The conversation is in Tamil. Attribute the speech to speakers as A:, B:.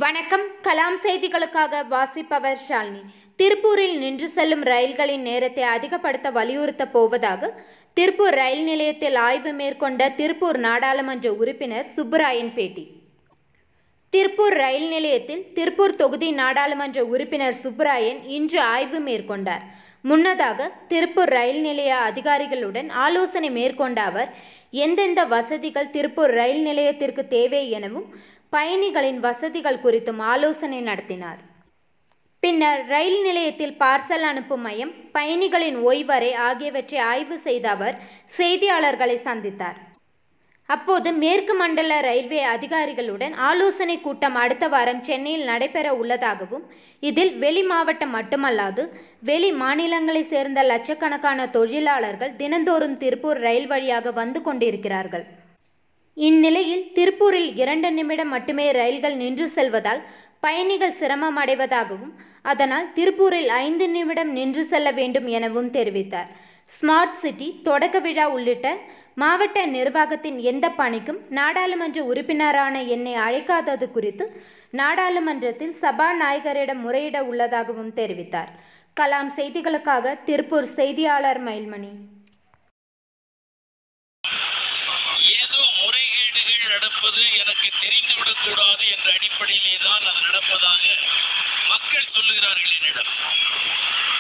A: வணக்கம் கலாம் செய்திகளுக்காக வாசிப்பவர் ஷாலினி திருப்பூரில் நின்று செல்லும் ரயில்களின் நேரத்தை அதிகப்படுத்த வலியுறுத்த போவதாக திருப்பூர் ரயில் நிலையத்தில் ஆய்வு மேற்கொண்ட திருப்பூர் நாடாளுமன்ற உறுப்பினர் சுப்புராயன் பேட்டி திருப்பூர் ரயில் நிலையத்தில் திருப்பூர் தொகுதி நாடாளுமன்ற உறுப்பினர் சுப்புராயன் இன்று ஆய்வு மேற்கொண்டார் முன்னதாக திருப்பூர் ரயில் நிலைய அதிகாரிகளுடன் ஆலோசனை மேற்கொண்ட அவர் எந்தெந்த வசதிகள் திருப்பூர் ரயில் நிலையத்திற்கு தேவை எனவும் பயணிகளின் வசதிகள் குறித்தும் ஆலோசனை நடத்தினார் பின்னர் ரயில் நிலையத்தில் பார்சல் அனுப்பும் மையம் பயணிகளின் ஓய்வறை ஆகியவற்றை ஆய்வு செய்த அவர் செய்தியாளர்களை சந்தித்தார் அப்போது மேற்கு மண்டல ரயில்வே அதிகாரிகளுடன் ஆலோசனை கூட்டம் அடுத்த வாரம் சென்னையில் நடைபெற உள்ளதாகவும் இதில் வெளி மாவட்டம் மட்டுமல்லாது வெளி மாநிலங்களைச் சேர்ந்த லட்சக்கணக்கான தொழிலாளர்கள் தினந்தோறும் திருப்பூர் ரயில் வழியாக வந்து கொண்டிருக்கிறார்கள் இந்நிலையில் திருப்பூரில் இரண்டு நிமிடம் மட்டுமே ரயில்கள் நின்று செல்வதால் பயணிகள் சிரமம் அடைவதாகவும் அதனால் திருப்பூரில் ஐந்து நிமிடம் நின்று செல்ல வேண்டும் எனவும் தெரிவித்தார் ஸ்மார்ட் சிட்டி தொடக்க விழா உள்ளிட்ட மாவட்ட நிர்வாகத்தின் எந்த பணிக்கும் நாடாளுமன்ற உறுப்பினரான என்னை அழைக்காதது குறித்து நாடாளுமன்றத்தில் சபாநாயகரிடம் முறையிட உள்ளதாகவும் தெரிவித்தார் கலாம் செய்திகளுக்காக திருப்பூர் செய்தியாளர் மயில்மணி
B: ஏதோ முறைகேடுகள் நடப்பது எனக்கு தெரிந்துவிடக் கூடாது என்ற அடிப்படையிலே தான் அது நடப்பதாக மக்கள் சொல்லுகிறார்கள் என்னிடம்